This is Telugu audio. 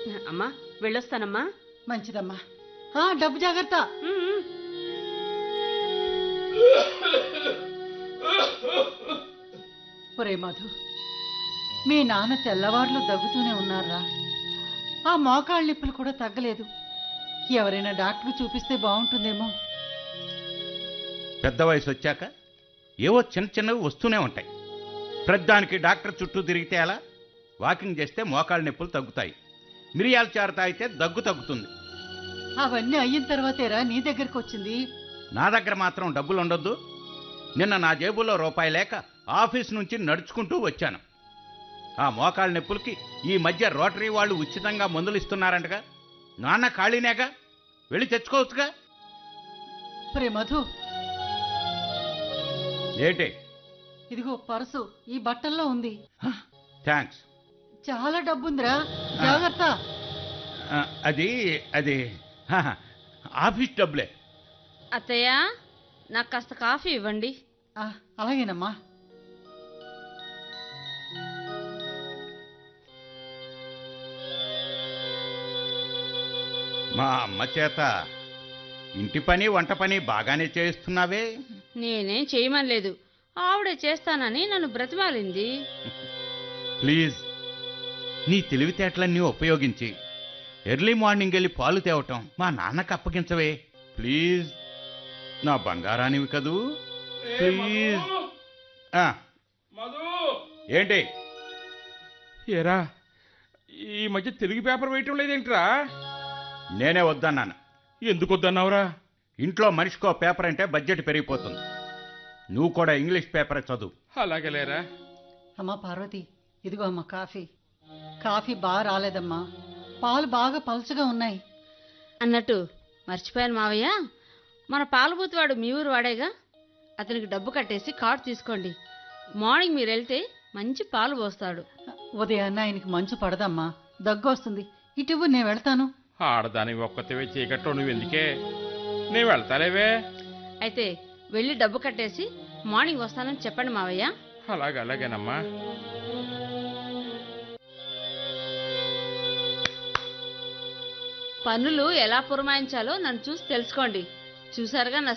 అమ్మా వెళ్ళొస్తానమ్మా మంచిదమ్మా ఆ డబ్బు జాగ్రత్త ఉమ్, ఉమ్. ఒరే మధు మీ నాన్న తెల్లవార్లు దగ్గుతూనే ఉన్నారా ఆ మోకాళ్ళ నిప్పులు కూడా తగ్గలేదు ఎవరైనా డాక్టర్ చూపిస్తే బాగుంటుందేమో పెద్ద వయసు వచ్చాక ఏవో చిన్న చిన్నవి వస్తూనే ఉంటాయి ప్రతిదానికి డాక్టర్ చుట్టూ తిరిగితే ఎలా వాకింగ్ చేస్తే మోకాళ్ళ నొప్పులు తగ్గుతాయి మిరియాల చారు తాగితే దగ్గు తగ్గుతుంది అవన్నీ అయిన తర్వాతేరా నీ దగ్గరకు వచ్చింది నా దగ్గర మాత్రం డబ్బులు ఉండొద్దు నిన్న నా జేబులో రూపాయి లేక ఆఫీస్ నుంచి నడుచుకుంటూ వచ్చాను ఆ మోకాళ్ళ నొప్పులకి ఈ మధ్య రోటరీ వాళ్ళు ఉచితంగా మందులు ఇస్తున్నారంటగా నాన్న ఖాళీనేగా వెళ్ళి తెచ్చుకోవచ్చుగా ఒరే మధు ఏంటి ఇదిగో పర్సు ఈ బట్టల్లో ఉంది థ్యాంక్స్ చాలా డబ్బుందిరా జాగ్రత్త ఆ, అది అది హా, ఆఫీస్ డబ్బులే అత్తయ్య నాకు కాస్త కాఫీ ఇవ్వండి ఆ, అలాగేనమ్మా మా అమ్మ చేత ఇంటి పని వంట పని బాగానే చేస్తున్నావే నేనేం చేయమనలేదు ఆవిడే చేస్తానని నన్ను బ్రతిమాలింది ప్లీజ్ నీ తెలివితేటలన్నీ ఉపయోగించి ఎర్లీ మార్నింగ్ వెళ్ళి పాలు తేవటం మా నాన్నకు అప్పగించవే ప్లీజ్ నా బంగారానివి కదూ ప్లీజ్ ఆ, మధు ఏంటి ఏరా ఈ మధ్య తెలుగు పేపర్ వేయటం లేదేంట్రా నేనే వద్దన్నాను ఎందుకు వద్దన్నావురా ఇంట్లో మనిషికో పేపర్ అంటే బడ్జెట్ పెరిగిపోతుంది నువ్వు కూడా ఇంగ్లీష్ పేపరే చదువు అలాగే లేరా అమ్మా పార్వతి ఇదిగో అమ్మా కాఫీ కాఫీ బాగా రాలేదమ్మా పాలు బాగా పలుచగా ఉన్నాయి అన్నట్టు మర్చిపోయాను మావయ్య మన పాలబూతివాడు మీ ఊరు వాడేగా అతనికి డబ్బు కట్టేసి కార్డు తీసుకోండి మార్నింగ్ మీరు వెళ్తే మంచి పాలు పోస్తాడు ఉదయాన్నే ఆయనకి మంచు పడదమ్మా దగ్గు వస్తుంది ఇటువు నేను వెళ్తాను ఆడదాని ఒక్కతివే చీకట్లో నువ్వు ఎందుకే నేను వెళ్తాలేవే అయితే వెళ్ళి డబ్బు కట్టేసి మార్నింగ్ వస్తానని చెప్పండి మావయ్య అలాగే అలాగేనమ్మా పనులు ఎలా పురమాయించాలో నన్ను చూసి తెలుసుకోండి చూసారుగా నా